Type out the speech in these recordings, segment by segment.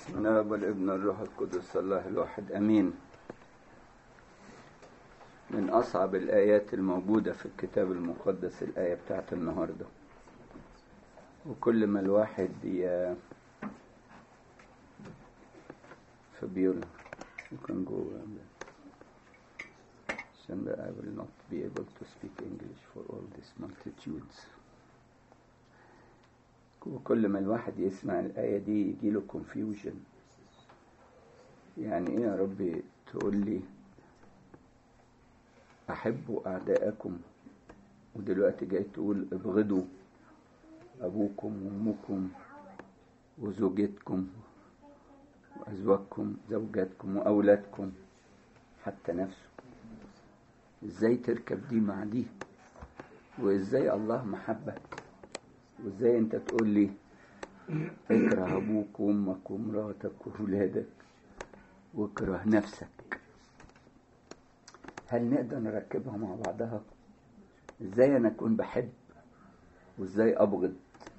بسم الله والابن الروح القدس الله الواحد امين من اصعب الايات الموجوده في الكتاب المقدس الايه بتاعت النهارده وكل ما الواحد ي... فبيولا you can go and and I will not be able to speak English for all these multitudes وكل ما الواحد يسمع الآية دي يجيله confusion يعني إيه يا ربي تقول لي أحبوا أعداءكم ودلوقتي جاي تقول ابغضوا أبوكم وأمكم وزوجتكم وأزواجكم زوجاتكم وأولادكم حتى نفسه إزاي تركب دي مع دي وإزاي الله محبة وإزاي أنت تقول لي اكره أبوك وأمك ومراتك وأولادك واكره نفسك هل نقدر نركبها مع بعضها ازاي انا اكون بحب وازاي ابغض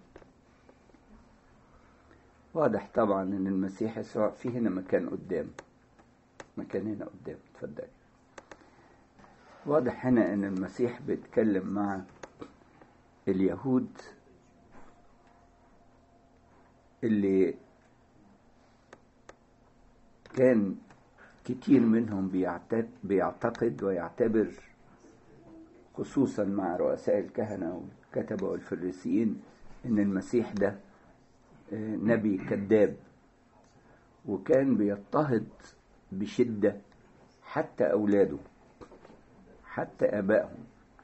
واضح طبعا ان المسيح يسوع في هنا مكان قدام مكان هنا قدام اتفضل واضح هنا ان المسيح بيتكلم مع اليهود اللي كان كتير منهم بيعتقد ويعتبر خصوصا مع رؤساء الكهنة والكتبة والفريسيين ان المسيح ده نبي كذاب وكان بيضطهد بشدة حتى أولاده حتى آبائهم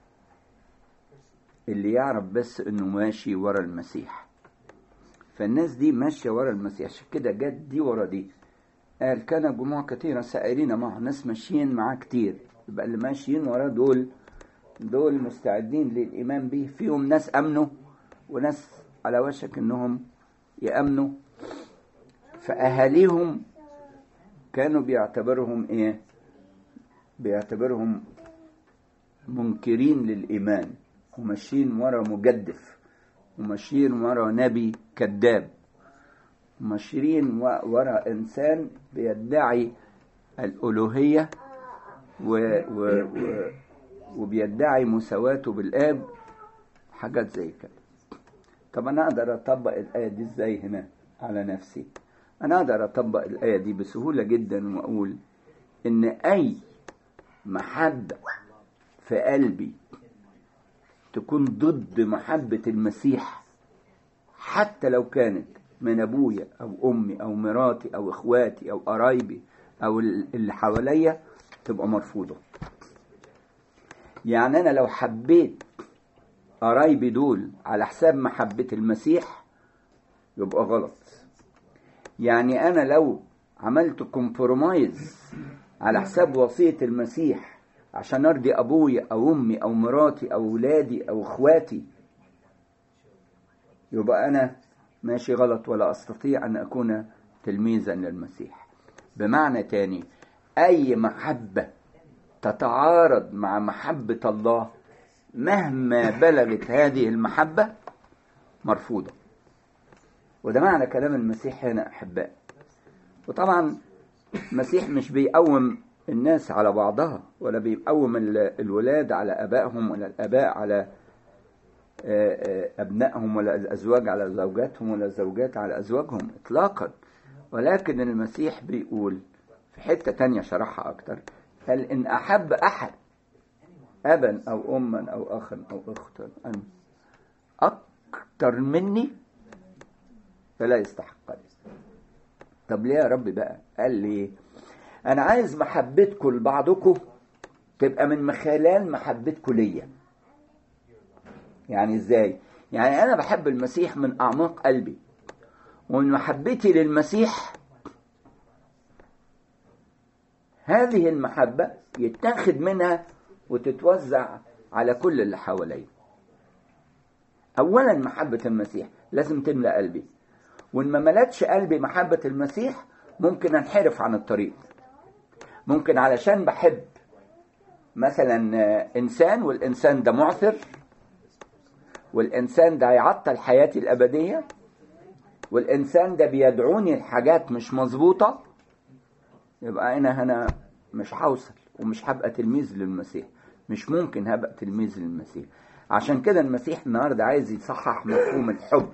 اللي يعرف بس انه ماشي ورا المسيح فالناس دي ماشية ورا المسيح عشان كده جت دي ورا دي قال كان جموع كثيرة سائرين معه ناس ماشيين معاه كتير يبقى اللي ماشيين وراه دول دول مستعدين للإيمان به فيهم ناس أمنوا وناس على وشك إنهم يأمنوا فأهاليهم كانوا بيعتبرهم إيه بيعتبرهم منكرين للإيمان وماشيين ورا مجدف وماشيين ورا نبي كذاب ماشيين ورا إنسان بيدعي الألوهية و و و وبيدعي مساواته بالآب حاجات زي كده طب أنا أقدر أطبق الآية دي إزاي هنا على نفسي أنا أقدر أطبق الآية دي بسهولة جدا وأقول إن أي محبة في قلبي تكون ضد محبة المسيح حتى لو كانت من ابويا او امي او مراتي او اخواتي او قرايبي او اللي حواليا تبقى مرفوضه يعني انا لو حبيت قرايبي دول على حساب محبه المسيح يبقى غلط يعني انا لو عملت كومبرومايز على حساب وصيه المسيح عشان ارضي ابويا او امي او مراتي او ولادي او اخواتي يبقى انا ماشي غلط ولا أستطيع أن أكون تلميذا للمسيح بمعنى تاني أي محبة تتعارض مع محبة الله مهما بلغت هذه المحبة مرفوضة وده معنى كلام المسيح هنا أحباء وطبعا المسيح مش بيقوم الناس على بعضها ولا بيقوم الولاد على أبائهم ولا الآباء على أبنائهم ولا الأزواج على زوجاتهم ولا الزوجات على أزواجهم إطلاقا ولكن المسيح بيقول في حتة تانية شرحها أكتر قال إن أحب أحد أبا أو أما أو أخا أو أختا أن أكتر مني فلا يستحقني طب ليه يا رب بقى قال لي أنا عايز محبتكم لبعضكم تبقى من خلال محبتكم ليا يعني ازاي يعني انا بحب المسيح من اعماق قلبي ومن محبتي للمسيح هذه المحبة يتاخد منها وتتوزع على كل اللي حواليا اولا محبة المسيح لازم تملأ قلبي وان ما ملتش قلبي محبة المسيح ممكن انحرف عن الطريق ممكن علشان بحب مثلا انسان والانسان ده معثر والإنسان ده هيعطل حياتي الأبدية والإنسان ده بيدعوني لحاجات مش مظبوطة يبقى أنا هنا مش هوصل ومش هبقى تلميذ للمسيح مش ممكن هبقى تلميذ للمسيح عشان كده المسيح النهارده عايز يصحح مفهوم الحب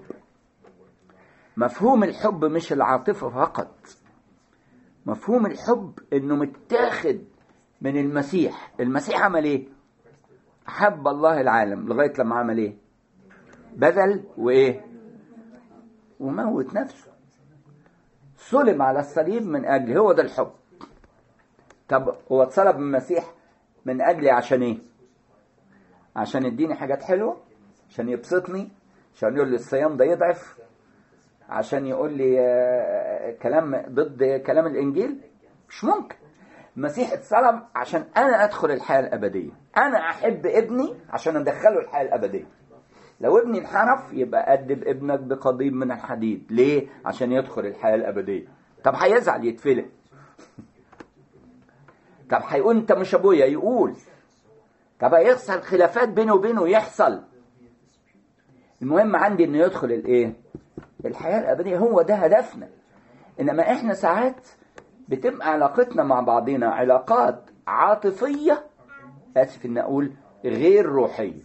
مفهوم الحب مش العاطفة فقط مفهوم الحب انه متاخد من المسيح المسيح عمل ايه احب الله العالم لغايه لما عمل ايه بذل وايه وموت نفسه صلب على الصليب من اجل هو ده الحب طب هو اتصلب من المسيح من اجلي عشان ايه عشان يديني حاجات حلوه عشان يبسطني عشان يقول لي الصيام ده يضعف عشان يقول لي آه، كلام ضد كلام الانجيل مش ممكن المسيح اتصلب عشان انا ادخل الحياه الابديه انا احب ابني عشان ادخله الحياه الابديه لو ابني انحرف يبقى ادب ابنك بقضيب من الحديد ليه عشان يدخل الحياه الابديه طب هيزعل يتفلق طب هيقول انت مش ابويا يقول طب هيحصل خلافات بينه وبينه يحصل المهم عندي انه يدخل الايه الحياه الابديه هو ده هدفنا انما احنا ساعات بتبقى علاقتنا مع بعضنا علاقات عاطفيه اسف ان اقول غير روحيه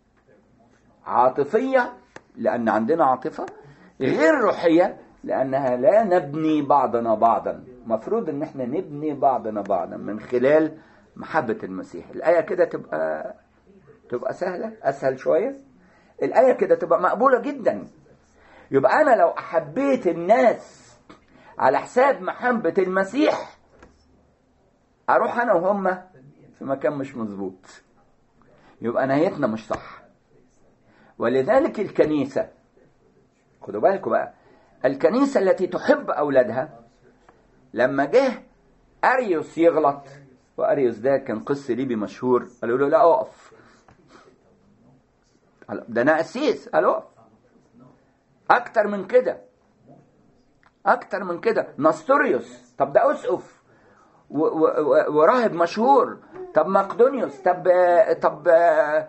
عاطفيه لان عندنا عاطفه غير روحيه لانها لا نبني بعضنا بعضا مفروض ان احنا نبني بعضنا بعضا من خلال محبه المسيح الايه كده تبقى تبقى سهله اسهل شويه الايه كده تبقى مقبوله جدا يبقى انا لو احبيت الناس على حساب محبه المسيح اروح انا وهم في مكان مش مظبوط يبقى نهايتنا مش صح ولذلك الكنيسه خدوا بالكم بقى الكنيسه التي تحب اولادها لما جه اريوس يغلط واريوس ده كان قس ليبي مشهور قالوا له لا اقف قال ده انا قسيس قال اقف اكتر من كده اكتر من كده نستوريوس طب ده اسقف و- و- و- وراهب مشهور طب مقدونيوس طب طب آه،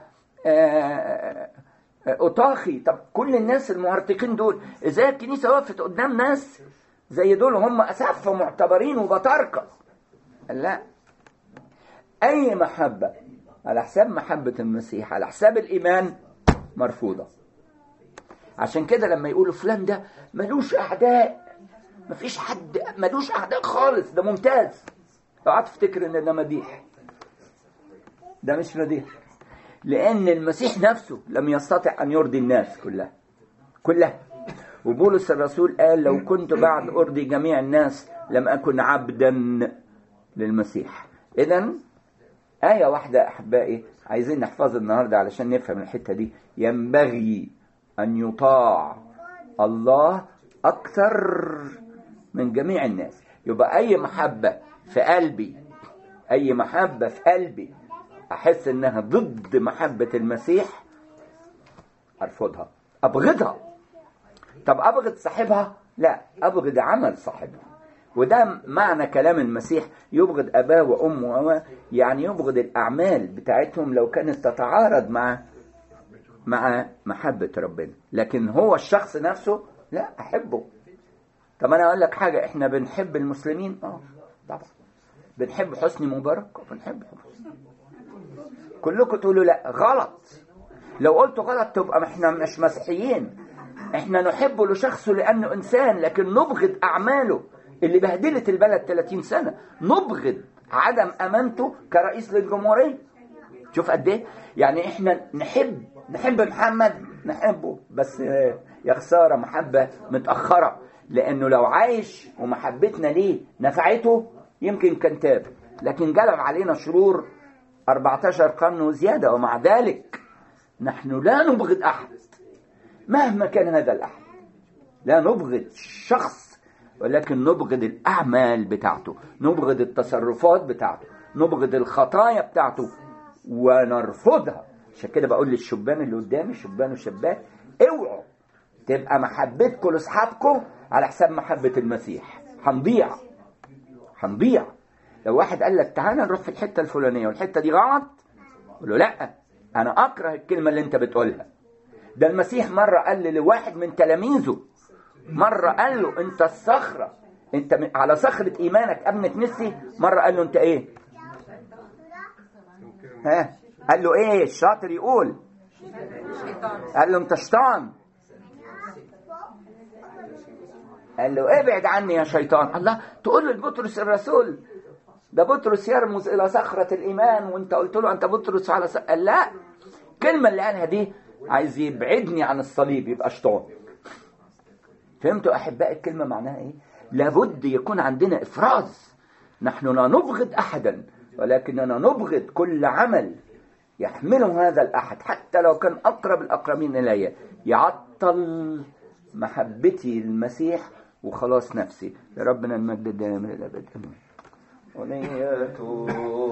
آه، اوطاخي طب كل الناس المهرطقين دول ازاي الكنيسه وقفت قدام ناس زي دول هم اسافه معتبرين وبطاركه قال لا اي محبه على حساب محبه المسيح على حساب الايمان مرفوضه عشان كده لما يقولوا فلان ده ملوش اعداء مفيش حد ملوش اعداء خالص ده ممتاز اوعى تفتكر ان ده مديح ده مش مديح لان المسيح نفسه لم يستطع ان يرضي الناس كلها كلها وبولس الرسول قال لو كنت بعد ارضي جميع الناس لم اكن عبدا للمسيح اذا آية واحدة أحبائي عايزين نحفظها النهاردة علشان نفهم الحتة دي ينبغي أن يطاع الله أكثر من جميع الناس يبقى أي محبة في قلبي أي محبة في قلبي أحس إنها ضد محبة المسيح أرفضها أبغضها طب أبغض صاحبها لا أبغض عمل صاحبها وده معنى كلام المسيح يبغض أباه وأمه وما يعني يبغض الأعمال بتاعتهم لو كانت تتعارض مع مع محبة ربنا لكن هو الشخص نفسه لا أحبه طب أنا أقول لك حاجة إحنا بنحب المسلمين آه طبعا بنحب حسني مبارك وبنحب حسني كلكم تقولوا لا غلط لو قلتوا غلط تبقى احنا مش مسيحيين احنا نحبه لشخصه لانه انسان لكن نبغض اعماله اللي بهدلت البلد 30 سنه نبغض عدم امانته كرئيس للجمهوريه شوف قد ايه يعني احنا نحب نحب محمد نحبه بس آه، يا خساره محبه متاخره لانه لو عايش ومحبتنا ليه نفعته يمكن كان تاب لكن جلب علينا شرور 14 قرن وزياده ومع ذلك نحن لا نبغض احد مهما كان هذا الاحد لا نبغض شخص ولكن نبغض الاعمال بتاعته نبغض التصرفات بتاعته نبغض الخطايا بتاعته ونرفضها عشان كده بقول للشبان اللي قدامي شبان وشابات اوعوا تبقى محبتكم لاصحابكم على حساب محبه المسيح هنضيع هنضيع لو واحد قال لك تعالى نروح في الحته الفلانيه والحته دي غلط قول له لا انا اكره الكلمه اللي انت بتقولها ده المسيح مره قال لواحد من تلاميذه مرة قال له انت الصخرة انت م- على صخرة ايمانك ابنة ميسي مرة قال له انت ايه ها قال له ايه الشاطر يقول قال له انت شيطان قال له ابعد عني يا شيطان الله تقول له لبطرس الرسول ده بطرس يرمز الى صخرة الايمان وانت قلت له انت بطرس على صخرة قال لا الكلمة اللي قالها دي عايز يبعدني عن الصليب يبقى شيطان فهمتوا احبائي الكلمة معناها ايه لابد يكون عندنا افراز نحن لا نبغض احدا ولكننا نبغض كل عمل يحمله هذا الاحد حتى لو كان اقرب الاقربين الي يعطل محبتي للمسيح وخلاص نفسي لربنا المجد دائما الى الابد امين ونيته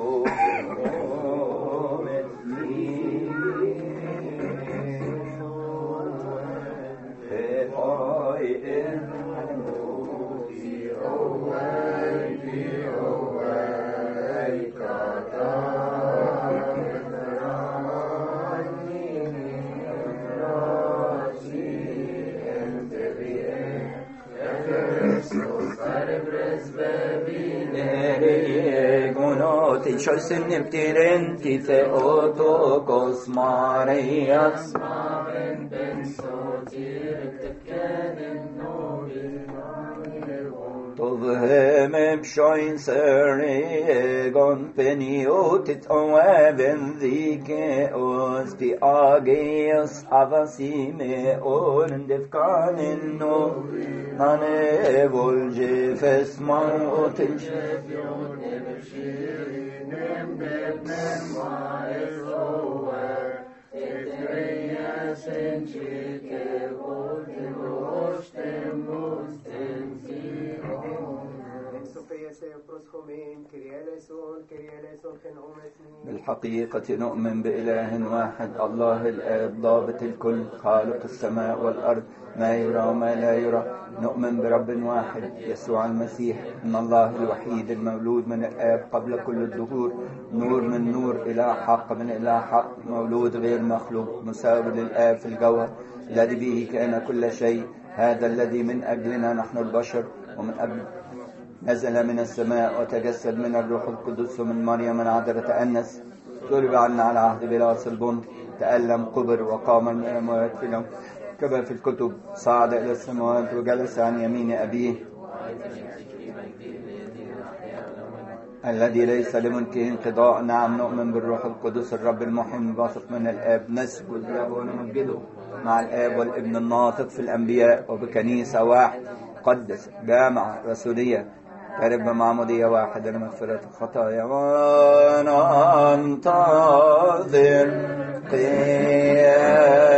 Gonoti choisin niptirenti theotokos Marias Tovhem bshoin seregon peniotit oeben dike os di ageos avasime on defkanin no ane volje fesman otish Sofia se proschomin, Kyrie eleison, Kyrie eleison, ken ometni. بالحقيقة نؤمن بإله واحد الله الآب ضابط الكل خالق السماء والأرض ما يرى وما لا يرى نؤمن برب واحد يسوع المسيح إن الله الوحيد المولود من الآب قبل كل الدهور نور من نور إله حق من إله حق مولود غير مخلوق مساوي للآب في الجوهر الذي به كان كل شيء هذا الذي من أجلنا نحن البشر ومن قبل نزل من السماء وتجسد من الروح القدس ومن مريم العذراء تأنس طلب عنا على عهد بلاس البنط تألم قبر وقام من الأموات في اليوم كما في الكتب صعد إلى السماوات وجلس عن يمين أبيه الذي ليس لملكه انقضاء نعم نؤمن بالروح القدس الرب المحيي الواثق من الآب نسجد له ونمجده مع الآب والابن الناطق في الأنبياء وبكنيسة واحد قدس جامعة رسولية قرب معمودية واحدة لمغفرة الخطايا وننتظر قيام